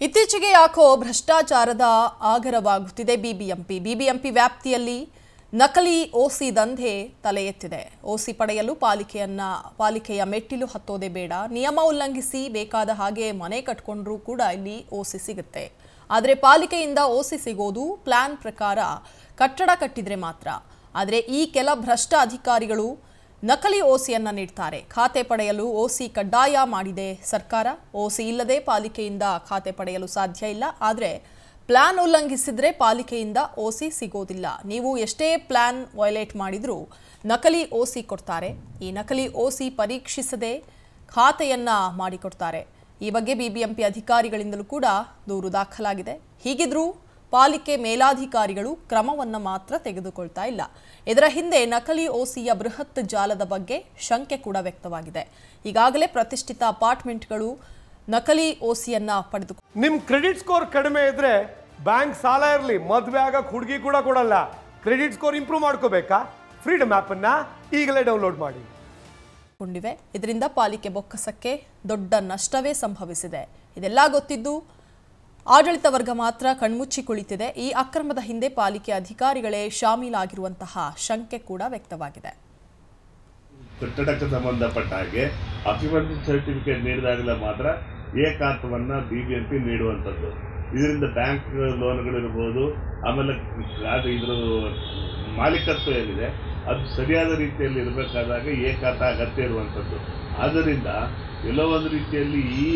ಇತ್ತೀಚೆಗೆ ಯಾಕೋ ಭ್ರಷ್ಟಾಚಾರದ ಆಗರವಾಗುತ್ತಿದೆ ಬಿಬಿಎಂಪಿ ಬಿಬಿಎಂಪಿ ವ್ಯಾಪ್ತಿಯಲ್ಲಿ ನಕಲಿ ಓಸಿ ದಂಧೆ ತಲೆ ಎತ್ತಿದೆ ಓಸಿ ಪಡೆಯಲು ಪಾಲಿಕೆಯನ್ನ ಪಾಲಿಕೆಯ ಮೆಟ್ಟಿಲು ಹತ್ತೋದೇ ಬೇಡ ನಿಯಮ ಉಲ್ಲಂಘಿಸಿ ಬೇಕಾದ ಹಾಗೆ ಮನೆ ಕಟ್ಕೊಂಡ್ರೂ ಕೂಡ ಇಲ್ಲಿ ಓಸಿ ಸಿಗುತ್ತೆ ಆದರೆ ಪಾಲಿಕೆಯಿಂದ ಓಸಿ ಸಿಗೋದು ಪ್ಲಾನ್ ಪ್ರಕಾರ ಕಟ್ಟಡ ಕಟ್ಟಿದ್ರೆ ಮಾತ್ರ ಆದರೆ ಈ ಕೆಲ ಭ್ರಷ್ಟ ಅಧಿಕಾರಿಗಳು ನಕಲಿ ಓಸಿಯನ್ನ ನೀಡ್ತಾರೆ ಖಾತೆ ಪಡೆಯಲು ಓಸಿ ಕಡ್ಡಾಯ ಮಾಡಿದೆ ಸರ್ಕಾರ ಓಸಿ ಇಲ್ಲದೆ ಪಾಲಿಕೆಯಿಂದ ಖಾತೆ ಪಡೆಯಲು ಸಾಧ್ಯ ಇಲ್ಲ ಆದರೆ ಪ್ಲಾನ್ ಉಲ್ಲಂಘಿಸಿದ್ರೆ ಪಾಲಿಕೆಯಿಂದ ಓಸಿ ಸಿಗೋದಿಲ್ಲ ನೀವು ಎಷ್ಟೇ ಪ್ಲಾನ್ ವೈಲೇಟ್ ಮಾಡಿದರೂ ನಕಲಿ ಓಸಿ ಕೊಡ್ತಾರೆ ಈ ನಕಲಿ ಓಸಿ ಪರೀಕ್ಷಿಸದೆ ಖಾತೆಯನ್ನ ಮಾಡಿಕೊಡ್ತಾರೆ ಈ ಬಗ್ಗೆ ಬಿಬಿಎಂಪಿ ಅಧಿಕಾರಿಗಳಿಂದಲೂ ಕೂಡ ದೂರು ದಾಖಲಾಗಿದೆ ಹೀಗಿದ್ರೂ ಪಾಲಿಕೆ ಮೇಲಾಧಿಕಾರಿಗಳು ಕ್ರಮವನ್ನು ಮಾತ್ರ ತೆಗೆದುಕೊಳ್ತಾ ಇಲ್ಲ ಇದರ ಹಿಂದೆ ನಕಲಿ ಓಸಿಯ ಬೃಹತ್ ಜಾಲದ ಬಗ್ಗೆ ಶಂಕೆ ಕೂಡ ವ್ಯಕ್ತವಾಗಿದೆ ಈಗಾಗಲೇ ಪ್ರತಿಷ್ಠಿತ ಅಪಾರ್ಟ್ಮೆಂಟ್ಗಳು ನಕಲಿ ಓಸಿಯನ್ನ ಪಡೆದು ನಿಮ್ ಕ್ರೆಡಿಟ್ ಸ್ಕೋರ್ ಕಡಿಮೆ ಇದ್ರೆ ಬ್ಯಾಂಕ್ ಸಾಲ ಇರಲಿ ಮದುವೆ ಆಗಕ್ಕೆ ಹುಡುಗಿ ಕೂಡ ಕೊಡಲ್ಲ ಕ್ರೆಡಿಟ್ ಸ್ಕೋರ್ ಇಂಪ್ರೂವ್ ಮಾಡ್ಕೋಬೇಕಾ ಫ್ರೀಡಮ್ ಅನ್ನ ಈಗಲೇ ಡೌನ್ಲೋಡ್ ಮಾಡಿ ಕೊಂಡಿವೆ ಇದರಿಂದ ಪಾಲಿಕೆ ಬೊಕ್ಕಸಕ್ಕೆ ದೊಡ್ಡ ನಷ್ಟವೇ ಸಂಭವಿಸಿದೆ ಇದೆಲ್ಲ ಗೊತ್ತಿದ್ದು ಆಡಳಿತ ವರ್ಗ ಮಾತ್ರ ಕಣ್ಮುಚ್ಚಿ ಕುಳಿತಿದೆ ಈ ಅಕ್ರಮದ ಹಿಂದೆ ಪಾಲಿಕೆ ಅಧಿಕಾರಿಗಳೇ ಶಾಮೀಲಾಗಿರುವಂತಹ ಶಂಕೆ ಕೂಡ ವ್ಯಕ್ತವಾಗಿದೆ ಕಟ್ಟಡಕ್ಕೆ ಸಂಬಂಧಪಟ್ಟ ಹಾಗೆ ಆಕ್ಯುಪೆನ್ಸಿ ಸರ್ಟಿಫಿಕೇಟ್ ನೀಡಿದಾಗಲೇ ಮಾತ್ರ ಎ ಖಾತವನ್ನು ಬಿ ಬಿ ಎಂ ಪಿ ನೀಡುವಂಥದ್ದು ಇದರಿಂದ ಬ್ಯಾಂಕ್ ಲೋನ್ಗಳಿರ್ಬೋದು ಆಮೇಲೆ ಅದು ಇದ್ರ ಮಾಲೀಕತ್ವ ಏನಿದೆ ಅದು ಸರಿಯಾದ ರೀತಿಯಲ್ಲಿ ಇರಬೇಕಾದಾಗ ಎ ಖಾತ ಅಗತ್ಯ ಇರುವಂಥದ್ದು ಆದ್ದರಿಂದ ಎಲ್ಲೋ ಒಂದು ರೀತಿಯಲ್ಲಿ ಈ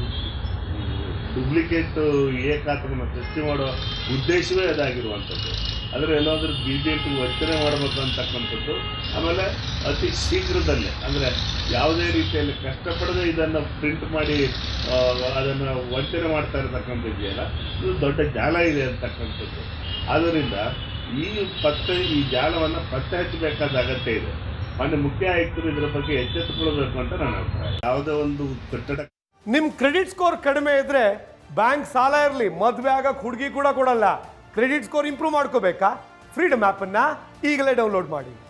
ಡೂಪ್ಲಿಕೇಟ್ ಎ ಖಾತವನ್ನು ಸೃಷ್ಟಿ ಮಾಡೋ ಉದ್ದೇಶವೇ ಅದಾಗಿರುವಂಥದ್ದು ಆದರೆ ಎಲ್ಲಾದ್ರೂ ಬಿ ಜೆ ಪಿ ವಂಚನೆ ಮಾಡಬೇಕು ಅಂತಕ್ಕಂಥದ್ದು ಆಮೇಲೆ ಅತಿ ಶೀಘ್ರದಲ್ಲೇ ಅಂದರೆ ಯಾವುದೇ ರೀತಿಯಲ್ಲಿ ಕಷ್ಟಪಡದೆ ಇದನ್ನು ಪ್ರಿಂಟ್ ಮಾಡಿ ಆ, ಅದನ್ನು ವಂಚನೆ ಮಾಡ್ತಾ ಇರತಕ್ಕಂಥದ್ದು ಇದೆಯಲ್ಲ ಇದು ದೊಡ್ಡ ಜಾಲ ಇದೆ ಅಂತಕ್ಕಂಥದ್ದು ಆದ್ದರಿಂದ ಈ ಪತ್ತೆ ಈ ಜಾಲವನ್ನು ಪತ್ತೆ ಹಚ್ಚಬೇಕಾದ ಅಗತ್ಯ ಇದೆ ಮಾನ್ಯ ಮುಖ್ಯ ಆಯುಕ್ತರು ಇದರ ಬಗ್ಗೆ ಎಚ್ಚೆತ್ತುಕೊಳ್ಬೇಕು ಅಂತ ನನ್ನ ಅಭಿಪ್ರಾಯ ಯಾವುದೇ ಒಂದು ಕಟ್ಟಡ ನಿಮ್ ಕ್ರೆಡಿಟ್ ಸ್ಕೋರ್ ಕಡಿಮೆ ಇದ್ರೆ ಬ್ಯಾಂಕ್ ಸಾಲ ಇರಲಿ ಮದುವೆ ಆಗಕ್ಕೆ ಹುಡುಗಿ ಕೂಡ ಕೊಡಲ್ಲ ಕ್ರೆಡಿಟ್ ಸ್ಕೋರ್ ಇಂಪ್ರೂವ್ ಮಾಡ್ಕೋಬೇಕಾ ಫ್ರೀಡಮ್ ಅನ್ನ ಈಗಲೇ ಡೌನ್ಲೋಡ್ ಮಾಡಿ